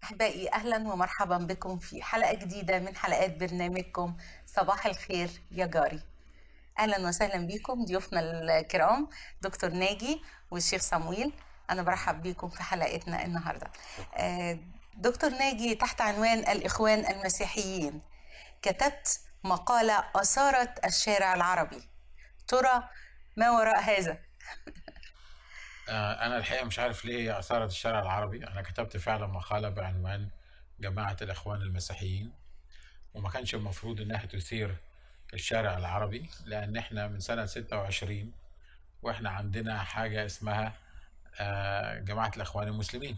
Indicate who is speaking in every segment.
Speaker 1: أحبائي أهلا ومرحبا بكم في حلقة جديدة من حلقات برنامجكم صباح الخير يا جاري أهلا وسهلا بكم ضيوفنا الكرام دكتور ناجي والشيخ صمويل أنا برحب بكم في حلقتنا النهاردة آه، دكتور ناجي تحت عنوان الإخوان المسيحيين كتبت مقالة أثارت الشارع العربي ترى ما وراء هذا
Speaker 2: آه، أنا الحقيقة مش عارف ليه هي أثارت الشارع العربي أنا كتبت فعلا مقالة بعنوان جماعة الإخوان المسيحيين وما كانش المفروض إنها تثير الشارع العربي لأن إحنا من سنة 26 وإحنا عندنا حاجة اسمها آه، جماعة الإخوان المسلمين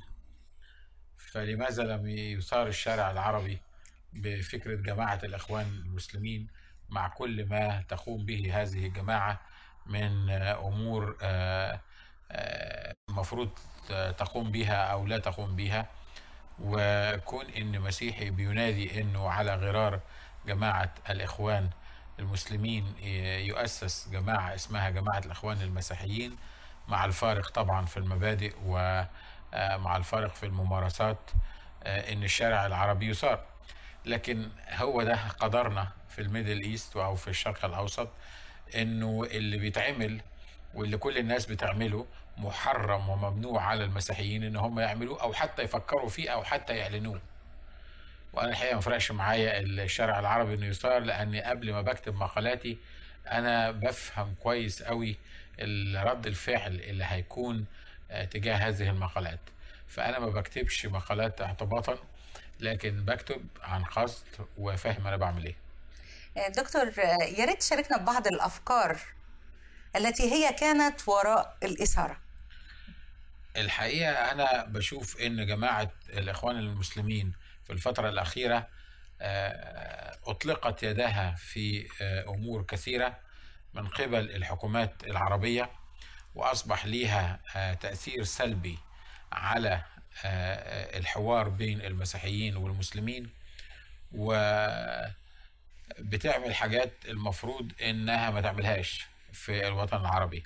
Speaker 2: فلماذا لم يثار الشارع العربي بفكرة جماعة الإخوان المسلمين مع كل ما تقوم به هذه الجماعة من آه، أمور آه، آه، المفروض تقوم بها أو لا تقوم بها وكون إن مسيحي بينادي إنه على غرار جماعة الإخوان المسلمين يؤسس جماعة اسمها جماعة الإخوان المسيحيين مع الفارق طبعا في المبادئ ومع الفارق في الممارسات إن الشارع العربي يثار لكن هو ده قدرنا في الميدل ايست او في الشرق الاوسط انه اللي بيتعمل واللي كل الناس بتعمله محرم وممنوع على المسيحيين ان هم يعملوه او حتى يفكروا فيه او حتى يعلنوه وانا الحقيقه ما فرقش معايا الشارع العربي انه يثار لاني قبل ما بكتب مقالاتي انا بفهم كويس قوي رد الفعل اللي هيكون تجاه هذه المقالات فانا ما بكتبش مقالات اعتباطا لكن بكتب عن قصد وفاهم انا بعمل ايه
Speaker 1: دكتور يا ريت تشاركنا ببعض الافكار التي هي كانت وراء الاثاره
Speaker 2: الحقيقه انا بشوف ان جماعه الاخوان المسلمين في الفتره الاخيره اطلقت يدها في امور كثيره من قبل الحكومات العربيه واصبح ليها تاثير سلبي على الحوار بين المسيحيين والمسلمين وبتعمل حاجات المفروض انها ما تعملهاش في الوطن العربي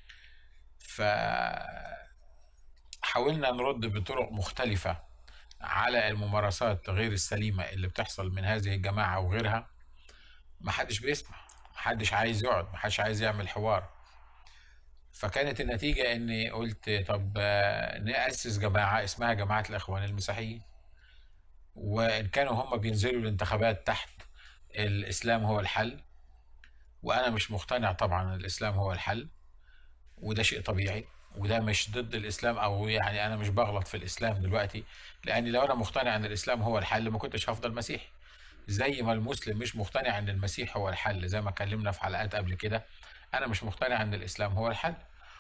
Speaker 2: فحاولنا نرد بطرق مختلفة على الممارسات غير السليمة اللي بتحصل من هذه الجماعة وغيرها محدش بيسمع محدش عايز يقعد محدش عايز يعمل حوار فكانت النتيجة إني قلت طب نأسس جماعة اسمها جماعة الإخوان المسيحيين وإن كانوا هم بينزلوا الانتخابات تحت الإسلام هو الحل وأنا مش مقتنع طبعا الإسلام هو الحل وده شيء طبيعي وده مش ضد الإسلام أو يعني أنا مش بغلط في الإسلام دلوقتي لأن لو أنا مقتنع إن الإسلام هو الحل ما كنتش هفضل مسيحي زي ما المسلم مش مقتنع إن المسيح هو الحل زي ما اتكلمنا في حلقات قبل كده انا مش مقتنع ان الاسلام هو الحل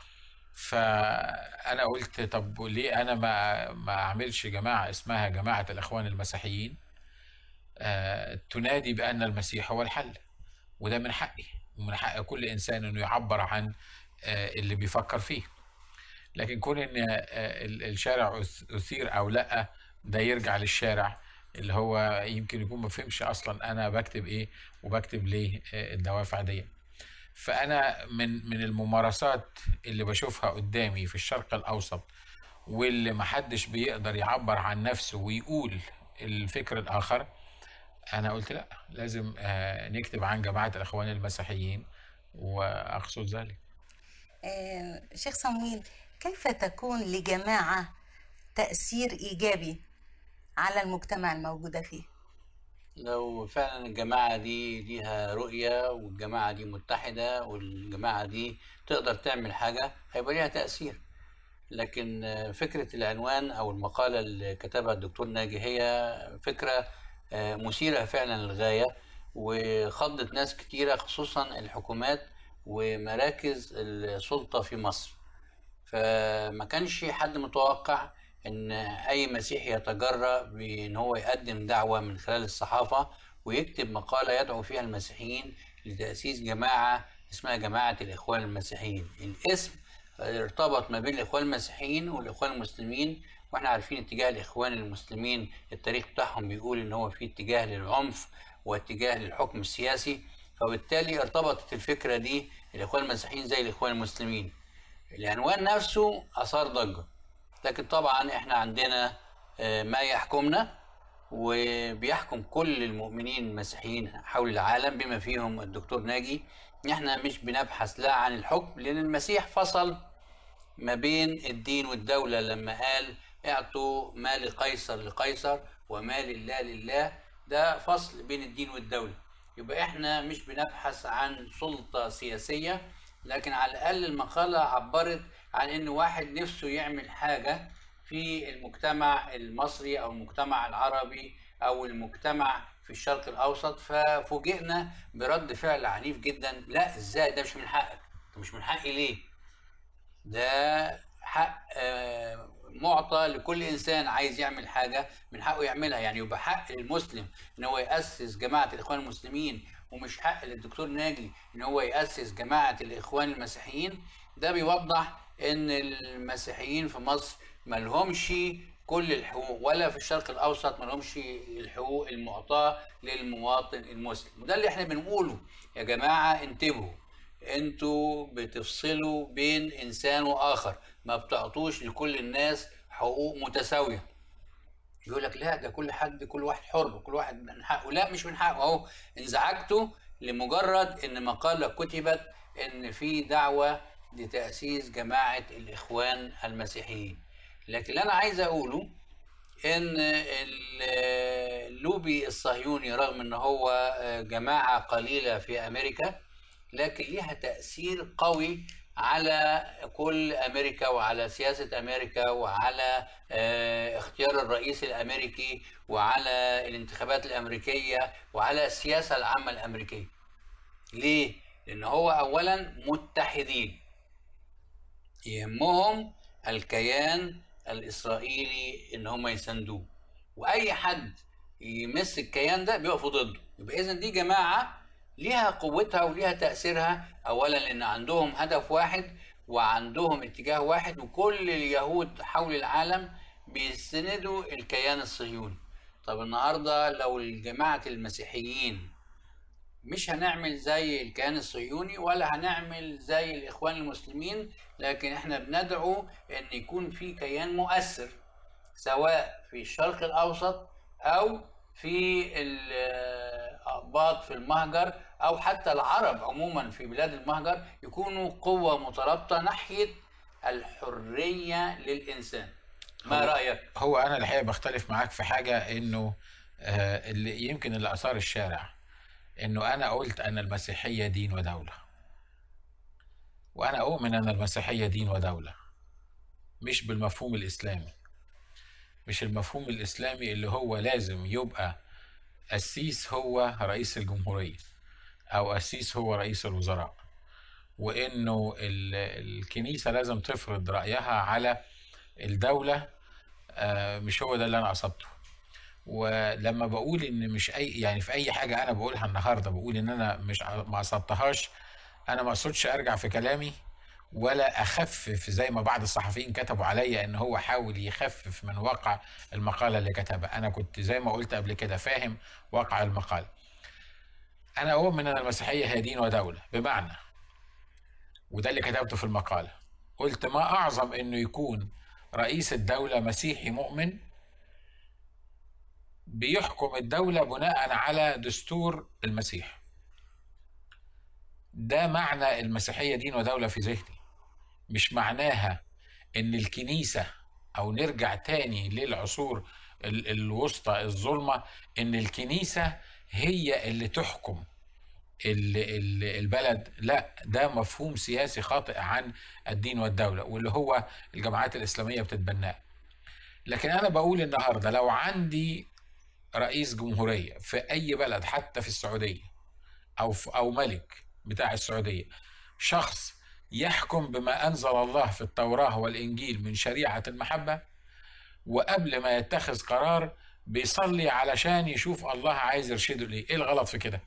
Speaker 2: فانا قلت طب ليه انا ما ما اعملش جماعه اسمها جماعه الاخوان المسيحيين آه تنادي بان المسيح هو الحل وده من حقي ومن حق كل انسان انه يعبر عن آه اللي بيفكر فيه لكن كون ان آه الشارع اثير او لا ده يرجع للشارع اللي هو يمكن يكون ما فهمش اصلا انا بكتب ايه وبكتب ليه الدوافع دي فانا من من الممارسات اللي بشوفها قدامي في الشرق الاوسط واللي محدش بيقدر يعبر عن نفسه ويقول الفكر الاخر انا قلت لا لازم نكتب عن جماعه الاخوان المسيحيين واقصد ذلك
Speaker 1: آه شيخ صمويل كيف تكون لجماعه تاثير ايجابي على المجتمع الموجوده فيه
Speaker 3: لو فعلا الجماعة دي ليها رؤية والجماعة دي متحدة والجماعة دي تقدر تعمل حاجة هيبقى ليها تأثير لكن فكرة العنوان أو المقالة اللي كتبها الدكتور ناجي هي فكرة مثيرة فعلا للغاية وخضت ناس كتيرة خصوصا الحكومات ومراكز السلطة في مصر فما كانش حد متوقع ان اي مسيحي يتجرأ بان هو يقدم دعوه من خلال الصحافه ويكتب مقاله يدعو فيها المسيحيين لتاسيس جماعه اسمها جماعه الاخوان المسيحيين الاسم ارتبط ما بين الاخوان المسيحيين والاخوان المسلمين واحنا عارفين اتجاه الاخوان المسلمين التاريخ بتاعهم بيقول ان هو في اتجاه للعنف واتجاه للحكم السياسي فبالتالي ارتبطت الفكره دي الاخوان المسيحيين زي الاخوان المسلمين العنوان نفسه اثار ضجه لكن طبعا احنا عندنا آه، ما يحكمنا وبيحكم كل المؤمنين المسيحيين حول العالم بما فيهم الدكتور ناجي احنا مش بنبحث لا عن الحكم لان المسيح فصل ما بين الدين والدولة لما قال اعطوا ما لقيصر لقيصر وما لله لله ده فصل بين الدين والدولة يبقى احنا مش بنبحث عن سلطة سياسية لكن على الأقل المقالة عبرت عن إن واحد نفسه يعمل حاجة في المجتمع المصري أو المجتمع العربي أو المجتمع في الشرق الأوسط ففوجئنا برد فعل عنيف جدا لا إزاي ده مش من حقك ده مش من حقي ليه ده حق آه، معطى لكل انسان عايز يعمل حاجه من حقه يعملها يعني يبقى حق للمسلم ان هو ياسس جماعه الاخوان المسلمين ومش حق للدكتور ناجي ان هو ياسس جماعه الاخوان المسيحيين ده بيوضح ان المسيحيين في مصر ما لهمش كل الحقوق ولا في الشرق الاوسط ما لهمش الحقوق المعطاه للمواطن المسلم وده اللي احنا بنقوله يا جماعه انتبهوا انتوا بتفصلوا بين انسان واخر ما بتعطوش لكل الناس حقوق متساويه يقول لك لا ده كل حد كل واحد حر كل واحد من حقه لا مش من حقه اهو انزعجتوا لمجرد ان مقاله كتبت ان في دعوه لتاسيس جماعه الاخوان المسيحيين لكن اللي انا عايز اقوله ان اللوبي الصهيوني رغم ان هو جماعه قليله في امريكا لكن ليها تاثير قوي على كل امريكا وعلى سياسه امريكا وعلى آه، اختيار الرئيس الامريكي وعلى الانتخابات الامريكيه وعلى السياسه العامه الامريكيه. ليه؟ لان هو اولا متحدين يهمهم الكيان الاسرائيلي ان هم يساندوه واي حد يمس الكيان ده بيقفوا ضده يبقى اذا دي جماعه ليها قوتها وليها تاثيرها اولا لان عندهم هدف واحد وعندهم اتجاه واحد وكل اليهود حول العالم بيستندوا الكيان الصهيوني طب النهارده لو جماعه المسيحيين مش هنعمل زي الكيان الصهيوني ولا هنعمل زي الاخوان المسلمين لكن احنا بندعو ان يكون في كيان مؤثر سواء في الشرق الاوسط او في الاقباط في المهجر او حتى العرب عموما في بلاد المهجر يكونوا قوه مترابطه ناحيه الحريه للانسان ما
Speaker 2: هو-
Speaker 3: رايك
Speaker 2: هو انا الحقيقه بختلف معاك في حاجه انه آه، اللي يمكن اللي اثار الشارع انه انا قلت ان المسيحيه دين ودوله وانا اؤمن ان المسيحيه دين ودوله مش بالمفهوم الاسلامي مش المفهوم الاسلامي اللي هو لازم يبقى قسيس هو رئيس الجمهوريه او قسيس هو رئيس الوزراء وانه ال- الكنيسه لازم تفرض رايها على الدوله آه، مش هو ده اللي انا قصدته ولما بقول ان مش اي يعني في اي حاجه انا بقولها النهارده بقول ان انا مش ع- ما قصدتهاش انا ما اقصدش ارجع في كلامي ولا اخفف زي ما بعض الصحفيين كتبوا عليا ان هو حاول يخفف من واقع المقاله اللي كتبها انا كنت زي ما قلت قبل كده فاهم واقع المقاله انا اؤمن ان المسيحيه هي دين ودوله بمعنى وده اللي كتبته في المقاله قلت ما اعظم انه يكون رئيس الدوله مسيحي مؤمن بيحكم الدولة بناء على دستور المسيح ده معنى المسيحية دين ودولة في ذهني مش معناها ان الكنيسة او نرجع تاني للعصور ال- الوسطى الظلمة ان الكنيسة هي اللي تحكم ال- ال- البلد لا ده مفهوم سياسي خاطئ عن الدين والدولة واللي هو الجماعات الإسلامية بتتبناه لكن أنا بقول النهاردة لو عندي رئيس جمهورية في أي بلد حتى في السعودية أو في أو ملك بتاع السعودية شخص يحكم بما أنزل الله في التوراة والإنجيل من شريعة المحبة وقبل ما يتخذ قرار بيصلي علشان يشوف الله عايز يرشده ليه إيه الغلط في كده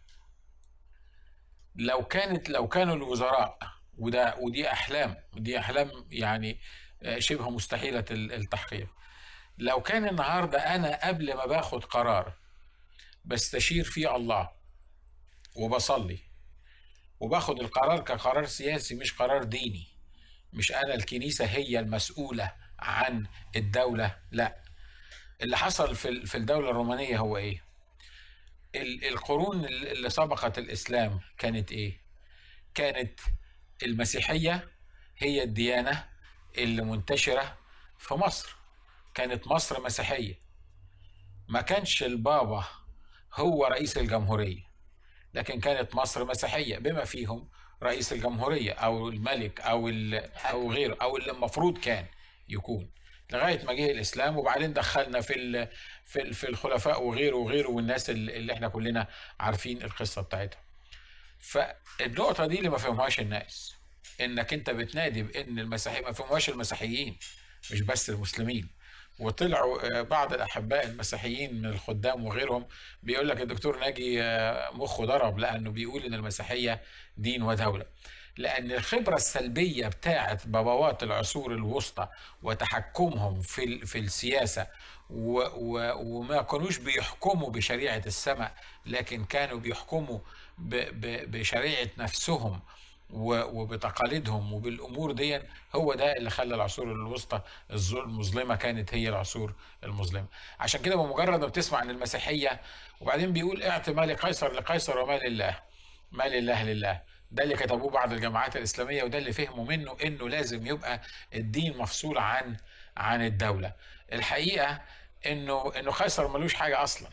Speaker 2: لو كانت لو كانوا الوزراء وده ودي أحلام ودي أحلام يعني آه، شبه مستحيلة ال- التحقيق لو كان النهارده انا قبل ما باخد قرار بستشير فيه الله وبصلي وباخد القرار كقرار سياسي مش قرار ديني مش انا الكنيسه هي المسؤوله عن الدوله لا اللي حصل في في الدوله الرومانيه هو ايه ال- القرون اللي سبقت الاسلام كانت ايه كانت المسيحيه هي الديانه اللي منتشره في مصر كانت مصر مسيحيه ما كانش البابا هو رئيس الجمهوريه لكن كانت مصر مسيحيه بما فيهم رئيس الجمهوريه او الملك او ال- او غيره او اللي المفروض كان يكون لغايه ما جه الاسلام وبعدين دخلنا في ال في ال في الخلفاء وغيره وغيره والناس اللي اللي احنا كلنا عارفين القصه بتاعتها. فالنقطه دي اللي ما فهمهاش الناس انك انت بتنادي بان المسيحيين ما فهموهاش المسيحيين مش بس المسلمين وطلعوا آه، بعض الاحباء المسيحيين من الخدام وغيرهم بيقول لك الدكتور ناجي آه، مخه ضرب لانه بيقول ان المسيحيه دين ودوله لان الخبره السلبيه بتاعه بابوات العصور الوسطى وتحكمهم في ال- في السياسه و و وما كانوش بيحكموا بشريعه السماء لكن كانوا بيحكموا ب ب بشريعه نفسهم و- وبتقاليدهم وبالامور دي هو ده اللي خلى العصور الوسطى الظل- المظلمه كانت هي العصور المظلمه عشان كده بمجرد ما بتسمع عن المسيحيه وبعدين بيقول اعط ما لقيصر لقيصر وما لله ما لله لله ده اللي كتبوه بعض الجماعات الاسلاميه وده اللي فهموا منه انه لازم يبقى الدين مفصول عن عن الدوله الحقيقه انه انه قيصر ملوش حاجه اصلا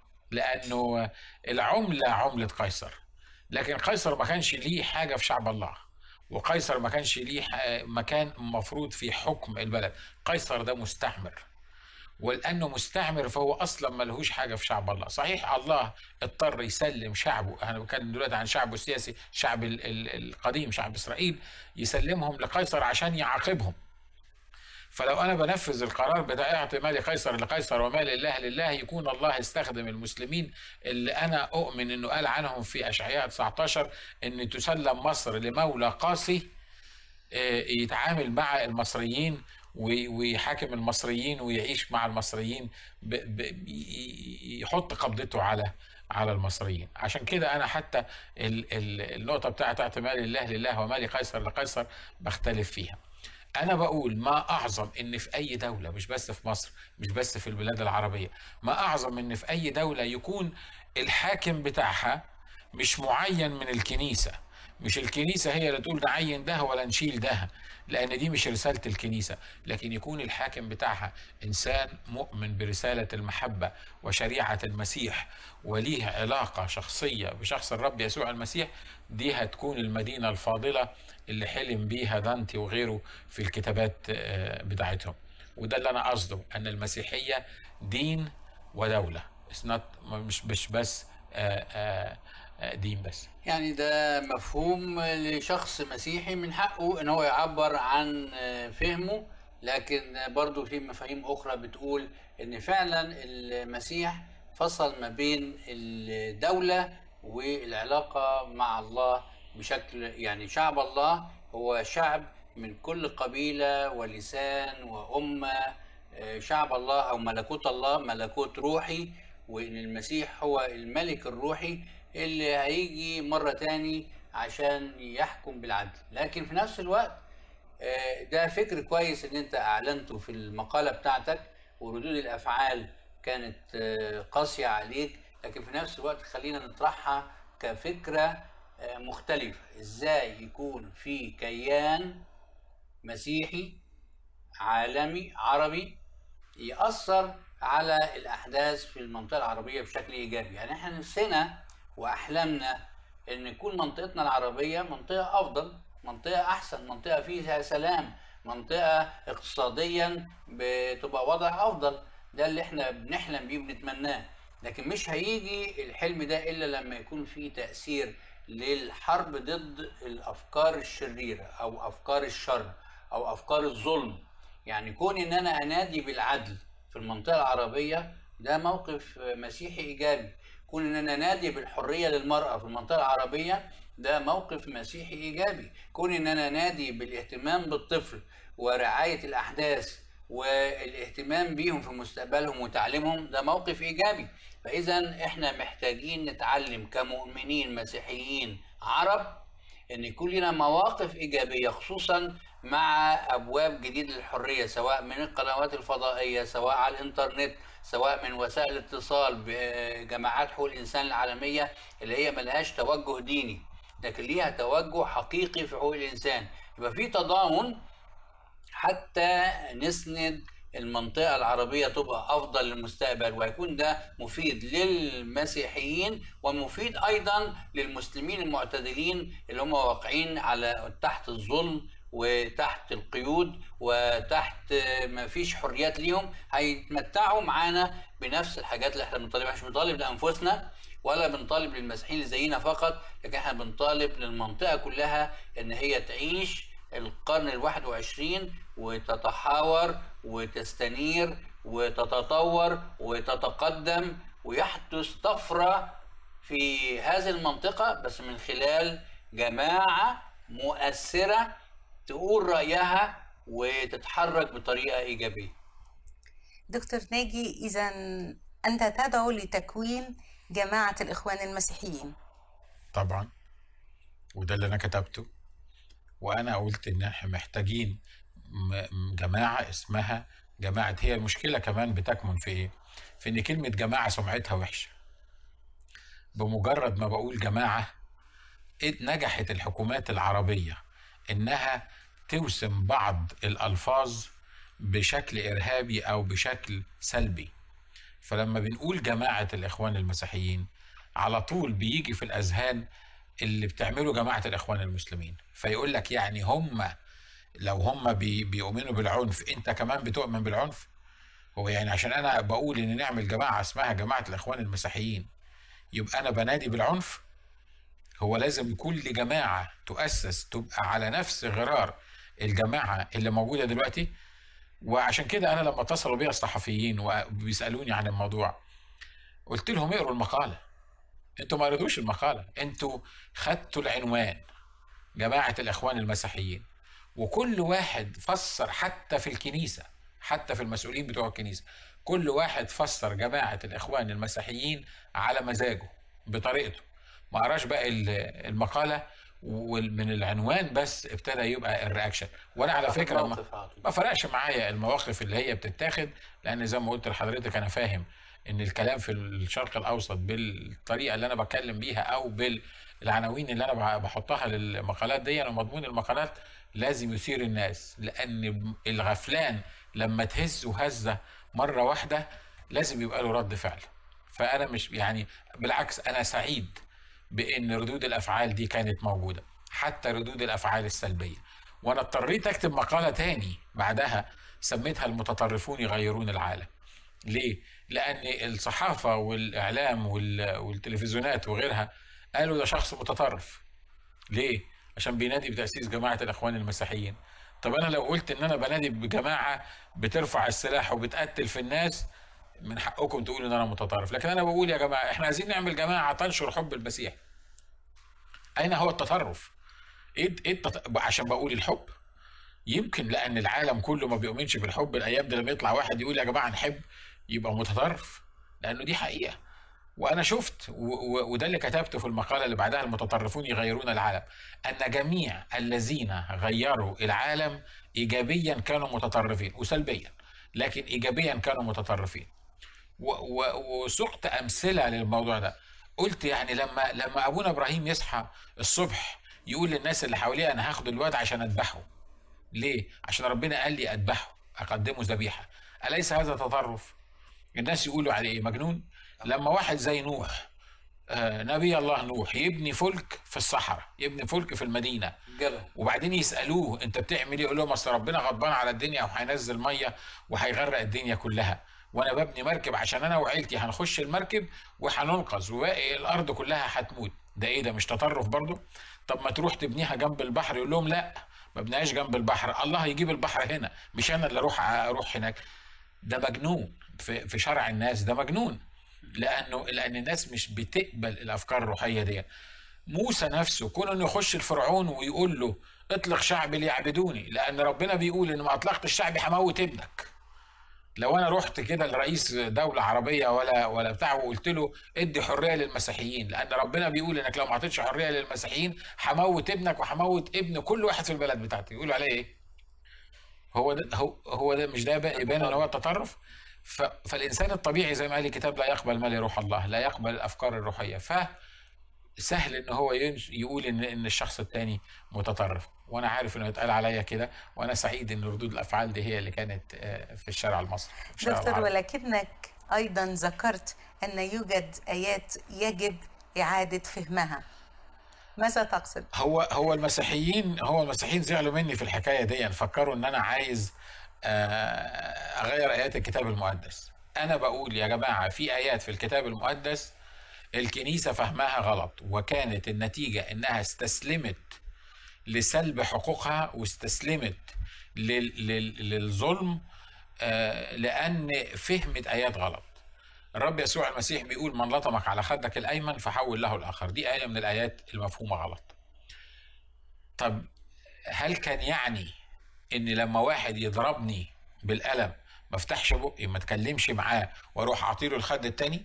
Speaker 2: لانه العمله عمله قيصر لكن قيصر ما كانش ليه حاجه في شعب الله وقيصر ما كانش ليه ح- مكان مفروض في حكم البلد قيصر ده مستعمر ولانه مستعمر فهو اصلا ملهوش حاجه في شعب الله صحيح الله اضطر يسلم شعبه انا بتكلم دلوقتي عن شعبه السياسي شعب ال- ال- القديم شعب اسرائيل يسلمهم لقيصر عشان يعاقبهم فلو انا بنفذ القرار بتاع اعطي مال قيصر لقيصر ومال لله لله يكون الله استخدم المسلمين اللي انا اؤمن انه قال عنهم في اشعياء 19 ان تسلم مصر لمولى قاسي آه، يتعامل مع المصريين وي- ويحاكم المصريين ويعيش مع المصريين ب ب ي- يحط قبضته على على المصريين عشان كده انا حتى ال ال النقطه بتاعت اعتماد الله لله وما لقيصر لقيصر بختلف فيها انا بقول ما اعظم ان في اي دوله مش بس في مصر مش بس في البلاد العربيه ما اعظم ان في اي دوله يكون الحاكم بتاعها مش معين من الكنيسه مش الكنيسه هي اللي تقول نعين ده ولا نشيل ده لان دي مش رساله الكنيسه لكن يكون الحاكم بتاعها انسان مؤمن برساله المحبه وشريعه المسيح وليه علاقه شخصيه بشخص الرب يسوع المسيح دي هتكون المدينه الفاضله اللي حلم بيها دانتي وغيره في الكتابات آه، بتاعتهم وده اللي انا قصده ان المسيحيه دين ودوله It's not- مش مش بس آه، آه، آه، دين بس
Speaker 3: يعني ده مفهوم لشخص مسيحي من حقه ان هو يعبر عن فهمه لكن برضو في مفاهيم اخرى بتقول ان فعلا المسيح فصل ما بين الدولة والعلاقة مع الله بشكل يعني شعب الله هو شعب من كل قبيلة ولسان وأمة شعب الله أو ملكوت الله ملكوت روحي وإن المسيح هو الملك الروحي اللي هيجي مرة تاني عشان يحكم بالعدل لكن في نفس الوقت آه، ده فكر كويس ان انت اعلنته في المقالة بتاعتك وردود الافعال كانت آه، قاسية عليك لكن في نفس الوقت خلينا نطرحها كفكرة آه، مختلفة ازاي يكون في كيان مسيحي عالمي عربي يأثر على الأحداث في المنطقة العربية بشكل إيجابي يعني إحنا نفسنا وأحلامنا إن يكون منطقتنا العربية منطقة أفضل منطقة أحسن منطقة فيها سلام منطقة اقتصاديا بتبقى وضع أفضل ده اللي إحنا بنحلم بيه وبنتمناه لكن مش هيجي الحلم ده إلا لما يكون في تأثير للحرب ضد الأفكار الشريرة أو أفكار الشر أو أفكار الظلم يعني كون ان انا انادي بالعدل في المنطقه العربيه ده موقف مسيحي ايجابي كون ان انا انادي بالحريه للمراه في المنطقه العربيه ده موقف مسيحي ايجابي كون ان انا انادي بالاهتمام بالطفل ورعايه الاحداث والاهتمام بيهم في مستقبلهم وتعليمهم ده موقف ايجابي فاذا احنا محتاجين نتعلم كمؤمنين مسيحيين عرب ان يكون لنا مواقف ايجابيه خصوصا مع ابواب جديده للحريه سواء من القنوات الفضائيه سواء على الانترنت سواء من وسائل الاتصال بجماعات حقوق الانسان العالميه اللي هي ملهاش توجه ديني لكن ليها توجه حقيقي في حقوق الانسان يبقى في تضامن حتى نسند المنطقة العربية تبقى أفضل للمستقبل ويكون ده مفيد للمسيحيين ومفيد أيضا للمسلمين المعتدلين اللي هم واقعين على تحت الظلم وتحت القيود وتحت ما فيش حريات ليهم هيتمتعوا معانا بنفس الحاجات اللي احنا بنطالبها مش بنطالب لانفسنا ولا بنطالب للمسيحيين اللي زينا فقط لكن احنا بنطالب للمنطقه كلها ان هي تعيش القرن الواحد وعشرين وتتحاور وتستنير وتتطور وتتقدم ويحدث طفرة في هذه المنطقة بس من خلال جماعة مؤثرة تقول رأيها وتتحرك بطريقة إيجابية
Speaker 1: دكتور ناجي إذا أنت تدعو لتكوين جماعة الإخوان المسيحيين
Speaker 2: طبعا وده اللي انا كتبته وانا قلت ان احنا محتاجين م- جماعه اسمها جماعه هي المشكله كمان بتكمن في ايه؟ في ان كلمه جماعه سمعتها وحشه. بمجرد ما بقول جماعه إيه نجحت الحكومات العربيه انها توسم بعض الالفاظ بشكل ارهابي او بشكل سلبي. فلما بنقول جماعه الاخوان المسيحيين على طول بيجي في الاذهان اللي بتعمله جماعه الاخوان المسلمين فيقول لك يعني هم لو هم بي بيؤمنوا بالعنف انت كمان بتؤمن بالعنف هو يعني عشان انا بقول ان نعمل جماعه اسمها جماعه الاخوان المسيحيين يبقى انا بنادي بالعنف هو لازم كل جماعه تؤسس تبقى على نفس غرار الجماعه اللي موجوده دلوقتي وعشان كده انا لما اتصلوا بيا الصحفيين وبيسالوني عن الموضوع قلت لهم اقروا المقاله انتوا ما قريتوش المقاله انتوا خدتوا العنوان جماعه الاخوان المسيحيين وكل واحد فسر حتى في الكنيسه حتى في المسؤولين بتوع الكنيسه كل واحد فسر جماعه الاخوان المسيحيين على مزاجه بطريقته ما قراش بقى ال- المقاله ومن العنوان بس ابتدى يبقى الرياكشن وانا على فكره ما,
Speaker 3: موقف على طول.
Speaker 2: ما فرقش معايا المواقف اللي هي بتتاخد لان زي ما قلت لحضرتك انا فاهم ان الكلام في الشرق الاوسط بالطريقه اللي انا بتكلم بيها او بالعناوين اللي انا بحطها للمقالات دي ومضمون المقالات لازم يثير الناس لان الغفلان لما تهزه هزه مره واحده لازم يبقى له رد فعل فانا مش يعني بالعكس انا سعيد بان ردود الافعال دي كانت موجوده حتى ردود الافعال السلبيه وانا اضطريت اكتب مقاله تاني بعدها سميتها المتطرفون يغيرون العالم ليه لان الصحافه والاعلام وال- والتلفزيونات وغيرها قالوا ده شخص متطرف ليه عشان بينادي بتاسيس جماعه الاخوان المسيحيين طب انا لو قلت ان انا بنادي بجماعه بترفع السلاح وبتقتل في الناس من حقكم تقولوا ان انا متطرف لكن انا بقول يا جماعه احنا عايزين نعمل جماعه تنشر حب المسيح اين هو التطرف ايه ايه التط... عشان بقول الحب يمكن لان العالم كله ما بيؤمنش بالحب الايام دي لما يطلع واحد يقول يا جماعه نحب يبقى متطرف لانه دي حقيقه وانا شفت و- و- وده اللي كتبته في المقاله اللي بعدها المتطرفون يغيرون العالم ان جميع الذين غيروا العالم ايجابيا كانوا متطرفين وسلبيا لكن ايجابيا كانوا متطرفين و- و- وسقت امثله للموضوع ده قلت يعني لما لما ابونا ابراهيم يصحى الصبح يقول للناس اللي حواليه انا هاخد الواد عشان اذبحه ليه عشان ربنا قال لي اذبحه اقدمه ذبيحه اليس هذا تطرف الناس يقولوا عليه ايه مجنون لما واحد زي نوح آه نبي الله نوح يبني فلك في الصحراء يبني فلك في المدينه
Speaker 3: جبل
Speaker 2: وبعدين يسالوه انت بتعمل ايه يقول لهم اصل ربنا غضبان على الدنيا وهينزل ميه وهيغرق الدنيا كلها وانا ببني مركب عشان انا وعيلتي هنخش المركب وهننقذ وباقي الارض كلها هتموت ده ايه ده مش تطرف برضه طب ما تروح تبنيها جنب البحر يقول لهم لا ما بناش جنب البحر الله يجيب البحر هنا مش انا اللي اروح اروح هناك ده مجنون في في شرع الناس ده مجنون لانه لان الناس مش بتقبل الافكار الروحيه دي موسى نفسه كون انه يخش الفرعون ويقول له اطلق شعبي ليعبدوني لان ربنا بيقول ان ما اطلقت الشعب هموت ابنك لو انا رحت كده لرئيس دوله عربيه ولا ولا بتاع وقلت له ادي حريه للمسيحيين لان ربنا بيقول انك لو ما اعطيتش حريه للمسيحيين هموت ابنك وهموت ابن كل واحد في البلد بتاعتي يقولوا عليه ايه هو ده هو هو ده مش ده بقى يبان ان هو تطرف ف... فالانسان الطبيعي زي ما قال الكتاب لا يقبل ما لا يروح الله لا يقبل الافكار الروحيه ف سهل ان هو ينش- يقول ان ان الشخص التاني متطرف وانا عارف انه يتقال عليا كده وانا سعيد ان ردود الافعال دي هي اللي كانت آه، في الشارع المصري الشارع
Speaker 1: دكتور
Speaker 2: العربي.
Speaker 1: ولكنك أيضا ذكرت أن يوجد آيات يجب إعادة فهمها ماذا تقصد؟
Speaker 2: هو هو المسيحيين هو المسيحيين زعلوا مني في الحكايه دي فكروا ان انا عايز آه، اغير ايات الكتاب المقدس انا بقول يا جماعه في ايات في الكتاب المقدس الكنيسه فهمها غلط وكانت النتيجه انها استسلمت لسلب حقوقها واستسلمت لل- لل- للظلم آه، لان فهمت ايات غلط الرب يسوع المسيح بيقول من لطمك على خدك الايمن فحول له الاخر دي ايه من الايات المفهومه غلط طب هل كان يعني ان لما واحد يضربني بالقلم ما افتحش بقي ما اتكلمش معاه واروح اعطيله الخد التاني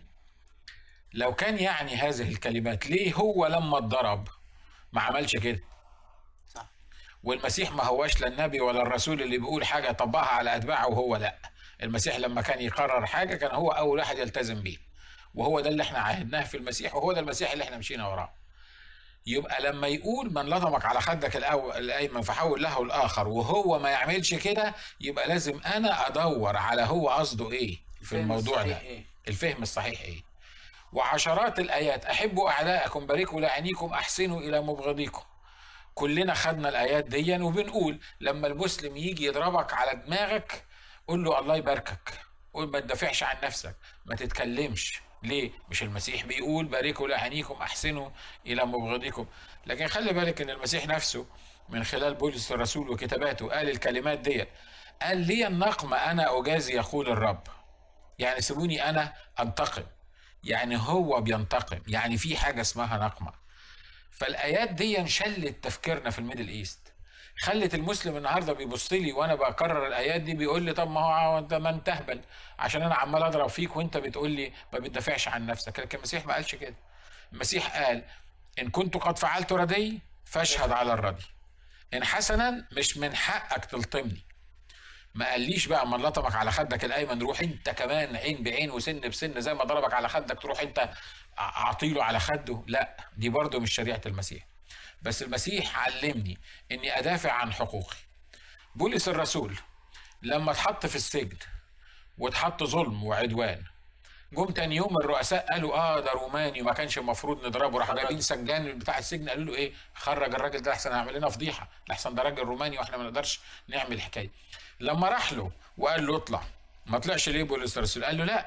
Speaker 2: لو كان يعني هذه الكلمات ليه هو لما اتضرب ما عملش كده
Speaker 3: صح
Speaker 2: والمسيح ما هوش لا النبي ولا الرسول اللي بيقول حاجه طبقها على اتباعه وهو لا المسيح لما كان يقرر حاجه كان هو اول واحد يلتزم بيه وهو ده اللي احنا عاهدناه في المسيح وهو ده المسيح اللي احنا مشينا وراه يبقى لما يقول من لطمك على خدك الأول الايمن فحول له الاخر وهو ما يعملش كده يبقى لازم انا ادور على هو قصده ايه في
Speaker 3: الفهم
Speaker 2: الموضوع
Speaker 3: الصحيح
Speaker 2: ده
Speaker 3: إيه؟
Speaker 2: الفهم الصحيح ايه وعشرات الايات احبوا اعداءكم باركوا لعينيكم احسنوا الى مبغضيكم كلنا خدنا الايات دي وبنقول لما المسلم يجي يضربك على دماغك قول له الله يباركك قول ما تدافعش عن نفسك ما تتكلمش ليه مش المسيح بيقول باركوا لعينيكم احسنوا الى مبغضيكم لكن خلي بالك ان المسيح نفسه من خلال بولس الرسول وكتاباته قال الكلمات دي قال لي النقمة أنا أجازي يقول الرب يعني سيبوني أنا أنتقم يعني هو بينتقم يعني في حاجة اسمها نقمة فالايات دي شلت تفكيرنا في الميدل ايست خلت المسلم النهارده بيبص لي وانا بكرر الايات دي بيقول لي طب ما هو انت ما انت اهبل عشان انا عمال اضرب فيك وانت بتقول لي ما بتدافعش عن نفسك لكن المسيح ما قالش كده المسيح قال ان كنت قد فعلت ردي فاشهد على الردي ان حسنا مش من حقك تلطمني ما قاليش بقى من لطمك على خدك الايمن روح انت كمان عين بعين وسن بسن زي ما ضربك على خدك تروح انت اعطيله على خده لا دي برضه مش شريعه المسيح بس المسيح علمني اني ادافع عن حقوقي بولس الرسول لما اتحط في السجن واتحط ظلم وعدوان جم تاني يوم الرؤساء قالوا اه ده روماني وما كانش المفروض نضربه راح جايبين سجان بتاع السجن قالوا له ايه خرج الراجل ده احسن هيعمل لنا فضيحه احسن ده راجل روماني واحنا ما نقدرش نعمل حكايه لما راح له وقال له اطلع ما طلعش ليه بولس الرسول قال له لا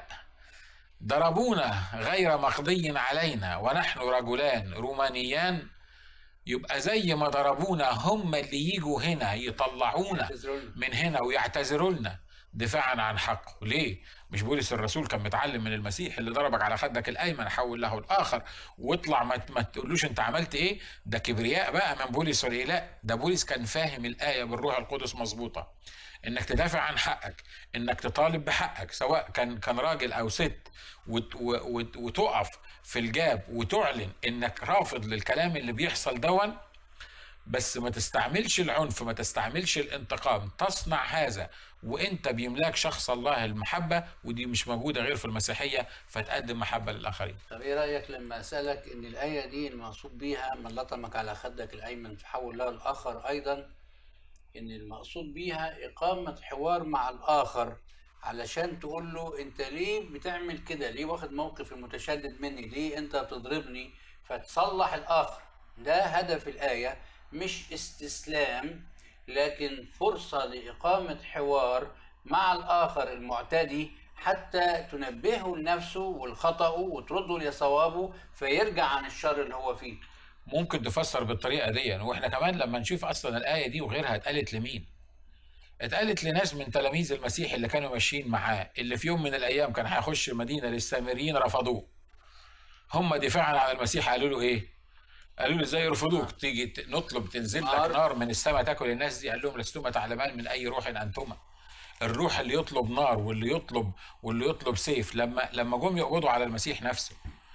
Speaker 2: ضربونا غير مقضي علينا ونحن رجلان رومانيان يبقى زي ما ضربونا هم اللي يجوا هنا يطلعونا
Speaker 3: يعتذروا لنا.
Speaker 2: من هنا ويعتذروا لنا دفاعا عن حقه ليه مش بولس الرسول كان متعلم من المسيح اللي ضربك على خدك الايمن حول له الاخر واطلع ما, ما تقولوش انت عملت ايه ده كبرياء بقى من بولس ولا إيه؟ لا ده بولس كان فاهم الايه بالروح القدس مظبوطه انك تدافع عن حقك انك تطالب بحقك سواء كان كان راجل او ست وت وت وتقف في الجاب وتعلن انك رافض للكلام اللي بيحصل دون بس ما تستعملش العنف ما تستعملش الانتقام تصنع هذا وانت بيملاك شخص الله المحبة ودي مش موجودة غير في المسيحية فتقدم محبة للآخرين
Speaker 3: طب ايه رايك لما اسالك ان الايه دي المقصود بيها من لطمك على خدك الايمن فحول له الاخر ايضا ان المقصود بيها اقامه حوار مع الاخر علشان تقول له انت ليه بتعمل كده ليه واخد موقف المتشدد مني ليه انت بتضربني فتصلح الاخر ده هدف الايه مش استسلام لكن فرصه لاقامه حوار مع الاخر المعتدي حتى تنبهه لنفسه والخطأ وترده لصوابه فيرجع عن الشر اللي هو فيه
Speaker 2: ممكن تفسر بالطريقة دي واحنا كمان لما نشوف اصلا الآية دي وغيرها اتقالت لمين اتقالت لناس من تلاميذ المسيح اللي كانوا ماشيين معاه اللي في يوم من الايام كان هيخش المدينة للسامريين رفضوه هم دفاعا عن المسيح قالوا له ايه قالوا له ازاي يرفضوك تيجي ت- نطلب تنزل لك
Speaker 3: نار.
Speaker 2: نار من السماء تاكل الناس دي قال لهم لستما تعلمان من اي روح انتما الروح اللي يطلب نار واللي يطلب واللي يطلب سيف لما لما جم يقبضوا على المسيح نفسه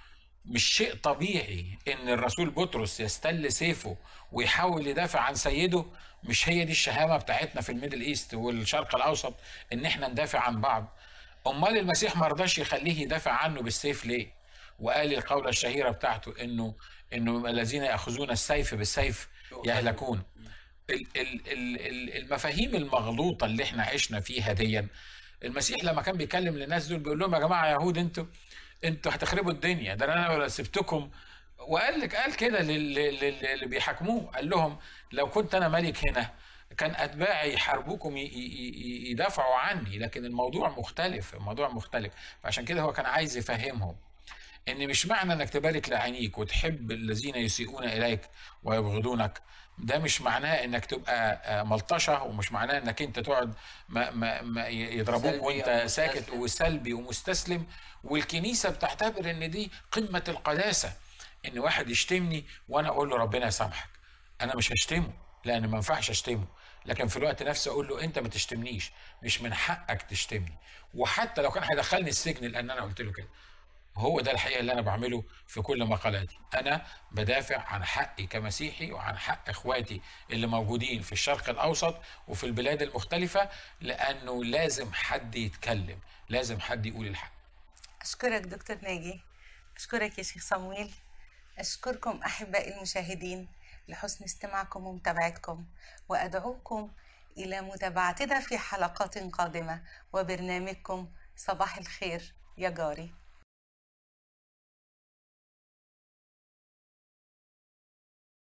Speaker 2: مش شيء طبيعي ان الرسول بطرس يستل سيفه ويحاول يدافع عن سيده مش هي دي الشهامه بتاعتنا في الميدل ايست والشرق الاوسط ان احنا ندافع عن بعض امال المسيح ما رضاش يخليه يدافع عنه بالسيف ليه وقال القولة الشهيرة بتاعته انه انه الذين ياخذون السيف بالسيف يهلكون ال- ال- ال- ال- المفاهيم المغلوطة اللي احنا عشنا فيها دي المسيح لما كان بيكلم للناس دول بيقول لهم يا جماعة يهود انتوا انتوا هتخربوا الدنيا ده انا لو سبتكم وقال لك قال كده لل- لل- اللي بيحاكموه قال لهم لو كنت انا ملك هنا كان اتباعي يحاربوكم ي- ي- ي- يدافعوا عني لكن الموضوع مختلف الموضوع مختلف فعشان كده هو كان عايز يفهمهم ان مش معنى انك تبارك لعينيك وتحب الذين يسيئون اليك ويبغضونك ده مش معناه انك تبقى آه، ملطشه ومش معناه انك انت تقعد ما ما ما يضربوك
Speaker 3: سلبي
Speaker 2: وانت
Speaker 3: أو
Speaker 2: ساكت
Speaker 3: مستسلم.
Speaker 2: وسلبي ومستسلم والكنيسه بتعتبر ان دي قمه القداسه ان واحد يشتمني وانا اقول له ربنا يسامحك انا مش هشتمه لان ما ينفعش اشتمه لكن في الوقت نفسه اقول له انت ما تشتمنيش مش من حقك تشتمني وحتى لو كان هيدخلني السجن لان انا قلت له كده هو ده الحقيقه اللي انا بعمله في كل مقالاتي انا بدافع عن حقي كمسيحي وعن حق اخواتي اللي موجودين في الشرق الاوسط وفي البلاد المختلفه لانه لازم حد يتكلم لازم حد يقول الحق
Speaker 1: أشكرك دكتور ناجي أشكرك يا شيخ صمويل أشكركم أحبائي المشاهدين لحسن استماعكم ومتابعتكم وأدعوكم إلى متابعتنا في حلقات قادمة وبرنامجكم صباح الخير يا جاري